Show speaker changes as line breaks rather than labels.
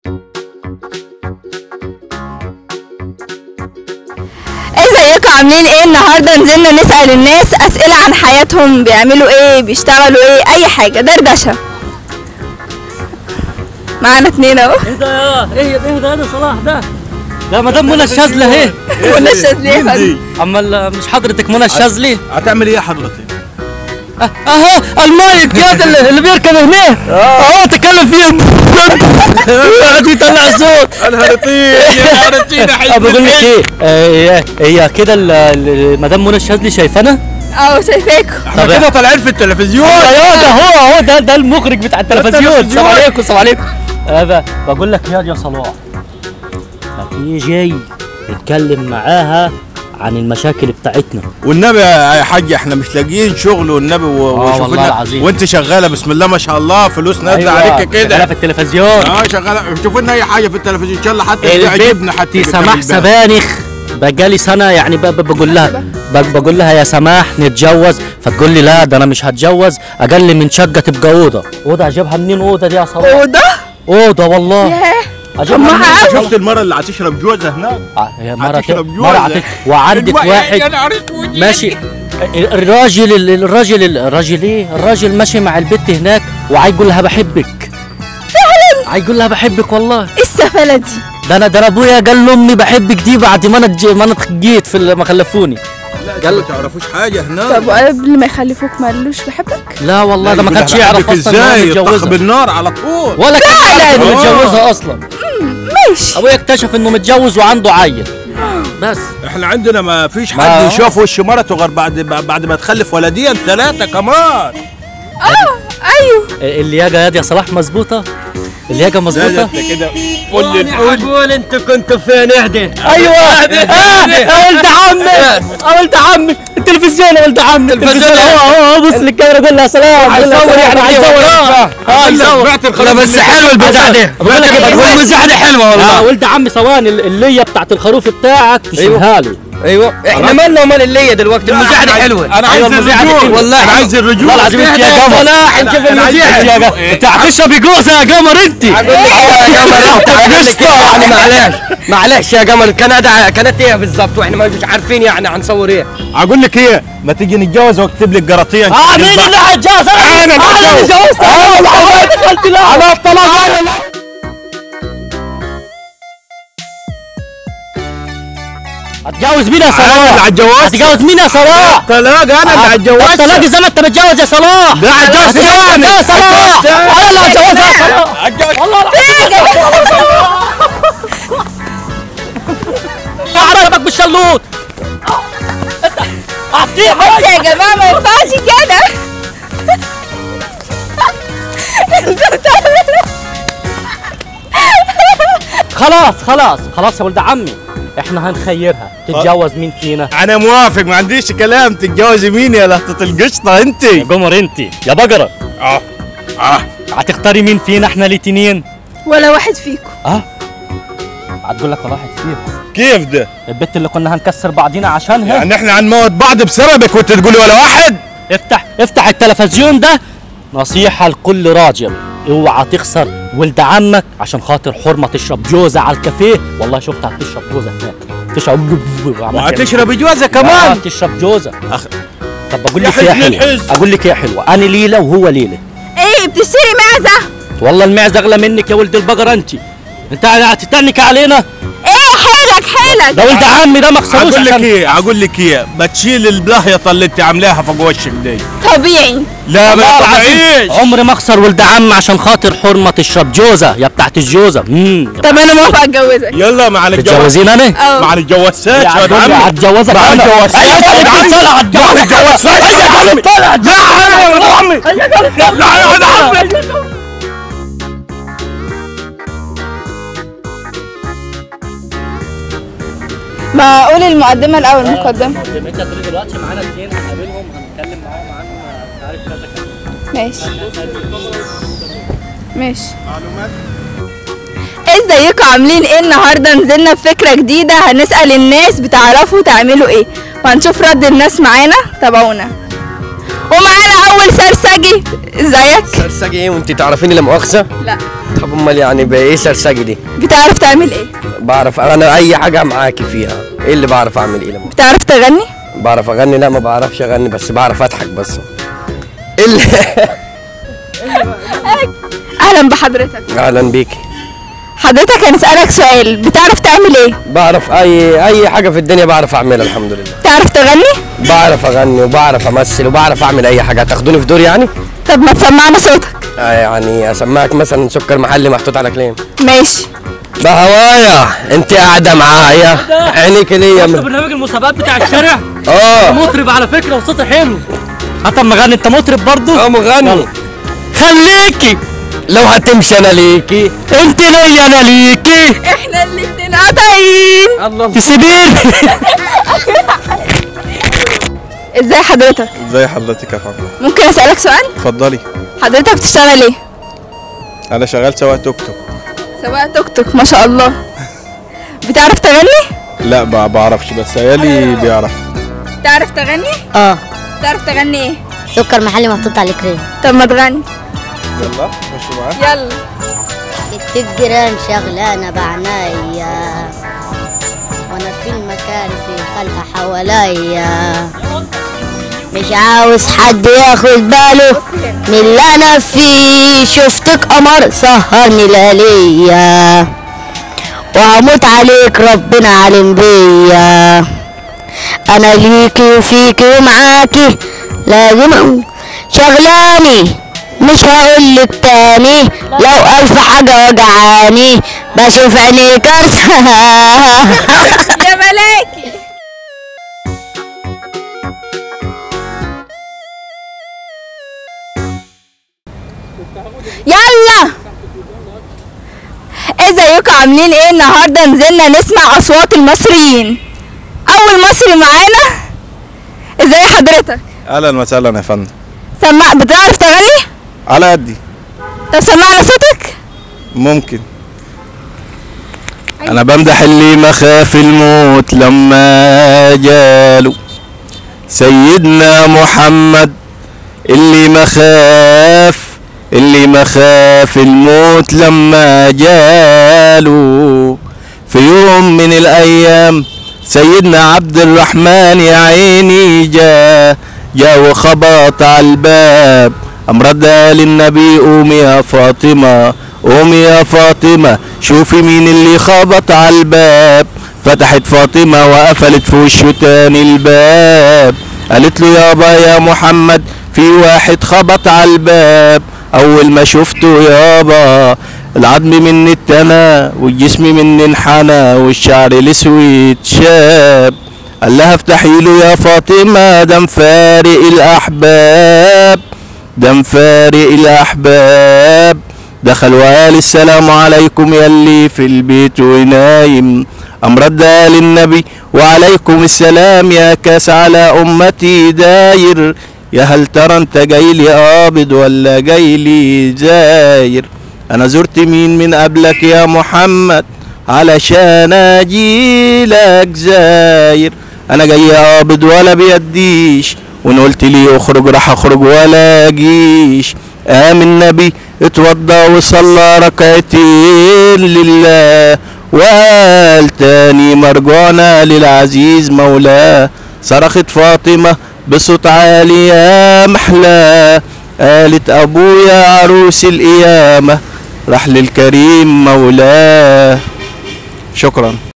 ازيكم عاملين ايه النهارده نزلنا نسأل الناس اسئلة عن حياتهم بيعملوا ايه بيشتغلوا ايه اي حاجة دردشة معانا اتنين اهو
ايه ده يا ايه ايه ده ده صلاح ده ده مدام منى الشاذلي اهي
منى الشاذلي يا
مين
فندم.
دي؟
امال مش حضرتك منى الشاذلي
هتعمل ايه حضرتك؟
اه اهو المايك يا ده اللي اللي بيركب هناك اهو تتكلم فيه قاعد يطلع صوت
انا هرطين يا هرطين
أه، بقول لك ايه آه، هي هي كده ال- ال- مدام منى الشاذلي شايفانا
اه شايفاكم
احنا
طب
كده طالعين في التلفزيون
ايوه ده هو هو ده ده المخرج بتاع التلفزيون
التلفزيون.
السلام عليكم السلام عليكم آه، ب- بقول لك يا يا صلاح ما تيجي نتكلم معاها عن المشاكل بتاعتنا
والنبي يا حاج احنا مش لاقيين شغل والنبي و-
آه،
وشوف
والله
لنا-
العظيم.
وانت شغاله بسم الله ما شاء الله فلوس نازله عليك
شغالة
كده
في التلفزيون
اه شغاله شوف لنا اي حاجه في التلفزيون ان شاء الله حتى تعجبنا
البنت
حتى
سماح سبانخ بقالي سنه يعني ب- ب- بقول لها ب- بقول لها يا سماح نتجوز فتقول لي لا ده انا مش هتجوز اقل من شقه تبقى اوضه اوضه اجيبها منين اوضه دي يا صلاح
اوضة
اوضه والله
ياه
اجيبها
طب ما
منين
عارف.
شفت المره اللي هتشرب جوزه هناك
آه، هي مرة
هتشرب
مرة
جوزة.
عتك وعندك
الوا-
واحد
يا نهار اسود.
ماشي الراجل الراجل الراجل ايه الراجل ماشي مع البت هناك وعايز يقول لها بحبك فعلا عايز يقول لها بحبك والله
ايه السفالة دي
ده انا ده أنا ابويا قال لامي بحبك دي بعد ما انا ج- ما انا جيت في ال- ما خلفوني
لا ده ما تعرفوش حاجه هناك
طب قبل ما يخلفوك ما قالوش بحبك
لا والله ده ما
يقول
كانش
لها
يعرف
بحبك
اصلا ان
ازاي
هو
يطخ
متجوزها
بالنار على طول
ولا كان يعرف انه
آه.
متجوزها اصلا
ماشي
ابويا اكتشف انه متجوز وعنده عيل بس
احنا عندنا ما فيش
ما-
حد يشوف وش مرته غير بعد بعد ما تخلف ولدين ثلاثه كمان
ايوه
اللياقه يا دي يا صلاح مظبوطه اللياقه
لا لا
مظبوطه
انت كده قول لي قول
اقول انت كنت فين اهدي
ايوه اه يا ولد عمي يا ولد عمي التلفزيون يا ولد عمي التلفزيون هو هو بص للكاميرا قول لها سلام قول لها
هيصور
سلام،
يعني
هيصور
هيصور.
اه هيصور
بعت
لا
الخلاص
بس حلو البتاع ده
بقول لك إيه، بقول-
المزاح دي حلوه
اه
والله
ولد عمي ثواني الليه بتاعت الخروف بتاعك تشيلها له
ايوه احنا مالنا ومال اللي دلوقتي المزاح دي حلوه
انا عايز
أيوة، المذيعة دي
الرجول
حلوة.
والله انا عايز الرجول
والله العظيم انت يا قمر
صلاح نشوف
أنا عايز-
المذيع
انت يا قمر انت هتشربي جوزه يا قمر انت
اقول لك يا قمر انت عجزت يعني معلش معلش يا قمر كندا كانت ايه بالظبط واحنا ما مش عارفين يعني هنصور ايه
اقول لك ايه ما تيجي نتجوز واكتب لك جراتيه
اه مين اللي هيتجوز
أنا اللي
انا اللي
هتجوز.
اتجوزت انا اللي دخلت لا على الطلاق هتجوز مين يا
انا اللي
صلاح؟
هتجوز
هتجوز مين يا صلاح؟
طلاق انا اللي
الطلاق
هتجوز
زي ما انت متجوز يا صلاح
لا هتجوز تاني
يا صلاح انا اللي هتجوزها يا صلاح
هتجوز
والله اعرفك بالشلوط اعطيه
بس يا جماعة ما ينفعش كده انتوا بتعملوا
خلاص خلاص خلاص يا ولد عمي احنا هنخيرها تتجوز مين فينا
انا موافق ما عنديش كلام تتجوزي مين يا لهطة القشطة انت
يا قمر انت يا بقرة
اه اه
هتختاري مين فينا احنا الاتنين
ولا واحد فيكم
اه هتقول لك واحد فيهم
كيف ده
البت اللي كنا هنكسر بعضينا عشانها
يعني احنا هنموت بعض بسببك وانت تقولي ولا واحد
افتح افتح التلفزيون ده نصيحة لكل راجل اوعى تخسر ولد عمك عشان خاطر حرمة تشرب جوزة على الكافيه والله شفتها بتشرب جوزة هناك تشرب
وهتشرب جوازة
كمان
كمان
تشرب جوزة
أخ...
طب بقول
يا
لك ايه يا
حزن
حلوة
الحزن.
اقول لك ايه يا حلوة انا ليلة وهو ليلة
ايه بتشتري معزة
والله المعزة اغلى منك يا ولد البقرة انت انت هتتنك علينا
ايه حيلك حيلك
ده ولد عمي ده ما خسروش
اقول لك
عشان
ايه اقول لك ايه ما تشيل البلاهيطة اللي انت عاملاها فوق وشك دي
طبيعي
لا ما
والله العظيم
طبيعيش
عمري ما اخسر ولد عم عشان خاطر حرمة تشرب جوزة يا بتاعت الجوزة امم
طب انا موافقة اتجوزك
يلا مع الجواز
تتجوزين انا؟
اه
مع الجوازات يا ولد عمي
هتجوزك
مع
انا
الجوازات
ايوه
يا ولد عمي
طلع
مع الجوازات يا ولد عمي
طلع
لا يا ولد عمي لا يا ولد عمي
ما اقول المقدمة الاول المقدمة
انت هتقولي دلوقتي معانا اثنين هنقابلهم هنتكلم معاهم عن تعرف كذا كذا
ماشي ماشي ازيكم عاملين ايه النهارده نزلنا بفكره جديده هنسال الناس بتعرفوا تعملوا ايه وهنشوف رد الناس معانا تابعونا ومعانا اول سرسجي ازيك
سرسجي ايه وانت تعرفيني لا مؤاخذه
لا
طب امال يعني بايه سرسجي دي
بتعرف تعمل ايه
بعرف انا اي حاجه معاكي فيها ايه اللي بعرف اعمل ايه لما
بتعرف تغني
بعرف اغني لا ما بعرفش اغني بس بعرف اضحك بس ايه اللي
اهلا بحضرتك
اهلا بيكي
حضرتك هنسألك سؤال بتعرف تعمل ايه
بعرف اي اي حاجه في الدنيا بعرف اعملها الحمد لله
بتعرف تغني
بعرف اغني وبعرف امثل وبعرف اعمل اي حاجه هتاخدوني في دور يعني
طب ما تسمعنا صوتك
آه يعني اسمعك مثلا سكر محلي محطوط على كلام
ماشي
بهوايا انت قاعده معايا عينيك ليا
انت
من...
برنامج المسابقات بتاع الشارع
اه
مطرب على فكره وصوتي حلو حتى اما غني انت مطرب برضو
اه مغني
يلا.
خليكي لو هتمشي انا ليكي انت ليا انا ليكي
احنا الاتنين قاطعين
الله
تسيبيني
ازاي حضرتك
ازي حضرتك يا فندم
ممكن اسألك سؤال
اتفضلي
حضرتك بتشتغل ايه
انا شغال سواق توك توك
سواق توك توك ما شاء الله بتعرف تغني
لا ما بعرفش بس عيالي بيعرف
بتعرف تغني
اه
بتعرف تغني ايه
سكر محلي محطوط عليه كريم
طب ما تغني
يلا خش معاه
يلا
بنت الجيران شغلانة بعنايا وانا في المكان في خلق حواليا مش عاوز حد ياخد باله من اللي انا فيه شفتك قمر سهرني لياليا وهموت عليك ربنا علم بيا انا ليكي وفيكي ومعاكي لازم أقول شغلاني مش هقولك تاني لو الف حاجة وجعاني بشوف عينيك ارسم
يا ملاكي يلا ازيكم عاملين ايه النهارده نزلنا نسمع اصوات المصريين اول مصري معانا ازاي حضرتك
اهلا وسهلا يا فندم
سمع بتعرف تغني
على قدي
طب سمعنا صوتك
ممكن انا بمدح اللي مخاف الموت لما جاله سيدنا محمد اللي مخاف اللي مخاف الموت لما جاله في يوم من الايام سيدنا عبد الرحمن يا عيني جا جا وخبط على الباب قام ردها للنبي قومي يا فاطمة قومي يا فاطمة شوفي مين اللي خبط على الباب فتحت فاطمة وقفلت في وشه تاني الباب قالت له يابا يا محمد في واحد خبط على الباب اول ما شفته يابا العظم مني اتنى والجسم مني انحنى والشعر الاسود شاب قال لها افتحي له يا فاطمة ده مفارق الاحباب ده مفارق الاحباب دخل وقال السلام عليكم يلي في البيت ونايم أم ردها للنبي وعليكم السلام يا كاس على أمتي داير يا هل ترى انت جاي لي قابض ولا جاي لي زاير انا زرت مين من قبلك يا محمد علشان اجيلك زاير انا جاي قابض ولا بيديش وان قلت لي اخرج راح اخرج ولا اجيش قام النبي اتوضى وصلى ركعتين لله وقال تاني مرجعنا للعزيز مولاه صرخت فاطمة بصوت عالي يا محلاه قالت ابويا عروس القيامة راح للكريم مولاه شكرا